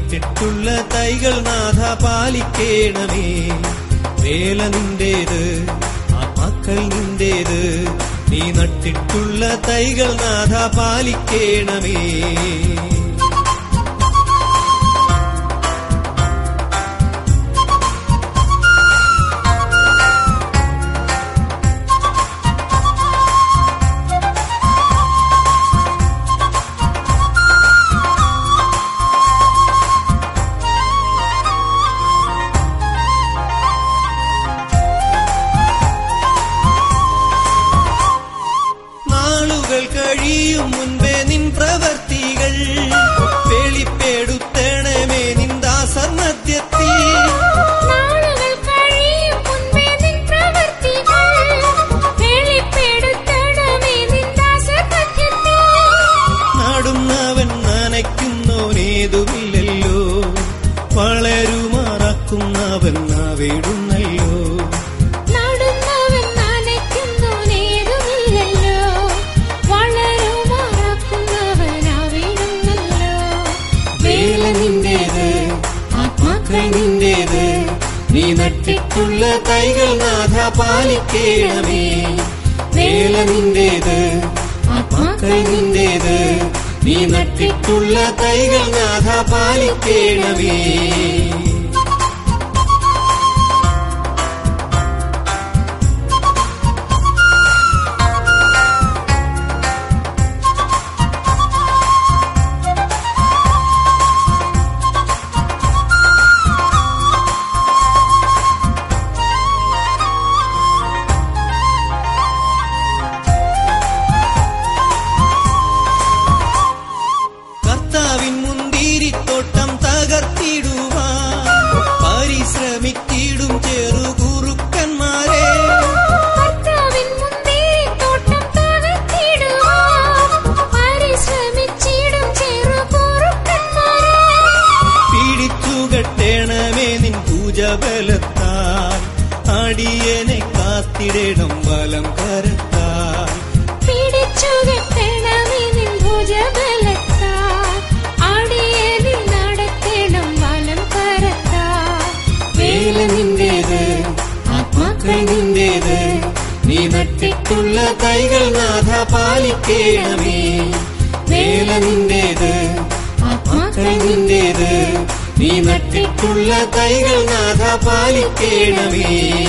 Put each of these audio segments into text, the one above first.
നട്ടിട്ടുള്ള തൈകൾ നാഥ പാലിക്കേണമേ വേല നിന്റേത് ആത്മാക്കൾ നിന്റേത് നീ നട്ടിട്ടുള്ള തൈകൾ നാഥ പാലിക്കേണമേ നാളുകൾ കഴിയും മുൻപേ നിൻ പ്രവർത്തികൾ വെളിപ്പെടുത്തണമേ നിൻ ദാസർ മധ്യത്തിൽ നാളുകൾ കഴിയും മുൻപേ നിൻ പ്രവൃത്തികൾ വെളിപ്പെടുത്തണമേ നിൻ ദാസമധ്യത്തിൽ. നടുന്നവൻ നനയ്ക്കുന്നോനേതുമില്ലല്ലോ വളരുമാറാക്കുന്നവൻ നാവിടുന്നല്ലോ നടുന്നവൻ നനയ്ക്കുന്നോനേതുമില്ലല്ലോ. വളരുമാറാക്കുന്നവൻ അവിടുന്നല്ലോ. വേല നിന്റേത് ആത്മാക്കൾ നിന്റേത് നീ നട്ടിട്ടുള്ള തൈകൾ നാഥ പാലിക്കേണമേ വേല നിന്റേത് ആത്മാക്കൾ നിന്റേത് നീ നട്ടിട്ടുള്ള തൈകൾ നാഥ പാലിക്കേണമേ കർത്താവിൻ മുന്തിരിത്തോട്ടം തകർത്തിടുവാൻ പരിശ്രമിച്ചിടും ചെറുകുറുക്കന്മാരെ കർത്താവിൻ മുന്തിരിത്തോട്ടം തകർത്തിടുവാൻ പരിശ്രമിച്ചിടും ചെറുകുറുക്കന്മാരെ. പിടിച്ചു കെട്ടേണമേ നിൻ പൂജബലത്താൽ അടിയനെ കാത്തിടണം വലം കരത്താൽ പിടിച്ചുകെട്ടണമേ നിൻ ഭുജബലത്താൽ. അടിയനിൽ നടത്തണം വലം കരത്താൽ. വേല നിന്റേത് ആത്മാക്കൾ നിന്റേത് നീ നട്ടിട്ടുള്ള തൈകൾ നാഥ പാലിക്കേണമേ വേല നിന്റേത് ആത്മാക്കൾ നിന്റേത് നീ നട്ടിട്ടുള്ള തൈകൾ നാഥ പാലിക്കേണമേ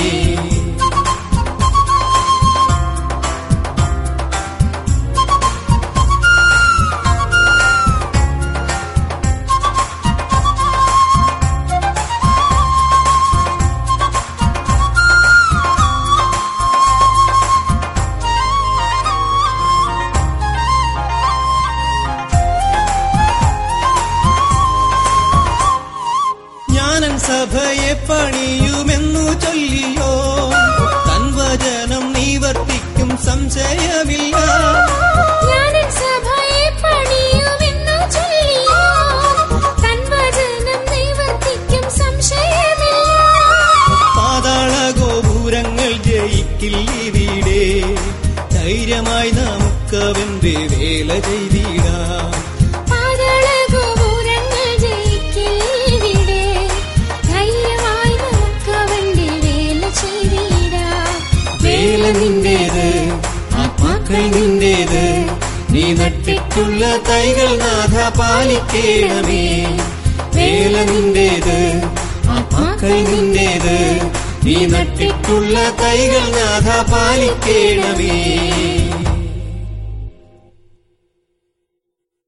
ജ്ഞാനൻ സഭയെ പണിയുമെന്നു ചൊല്ലിയോ തൻ വചനം നിവർത്തിക്കും സംശയമില്ല ഞാനൻ സഭയെ പണിയുമെന്നു ചൊല്ലിയോ. തൻ വചനം നിവർത്തിക്കും സംശയമില്ല. പാതാള ഗോപുരങ്ങൾ ജയിക്കില്ലിവിടെ ധൈര്യമായി നമുക്കവന്റെ വേല ചെയ്തിടാം പാതാളഗോപുരങ്ങൾ ജയിക്കിവിടെ. ധൈര്യമായി നമുക്കവന്റെ വേല ചെയ്തിടാം. വേല നിന്റേത് ആത്മാക്കൾ നിന്റേത് നീ നട്ടിട്ടുള്ള തൈകൾ നാഥ പാലിക്കേണമേ വേല നിന്റേത് ആത്മാക്കൾ നിന്റേത് നീ നട്ടിട്ടുള്ള തൈകൾ നാഥ പാലിക്കേണമേ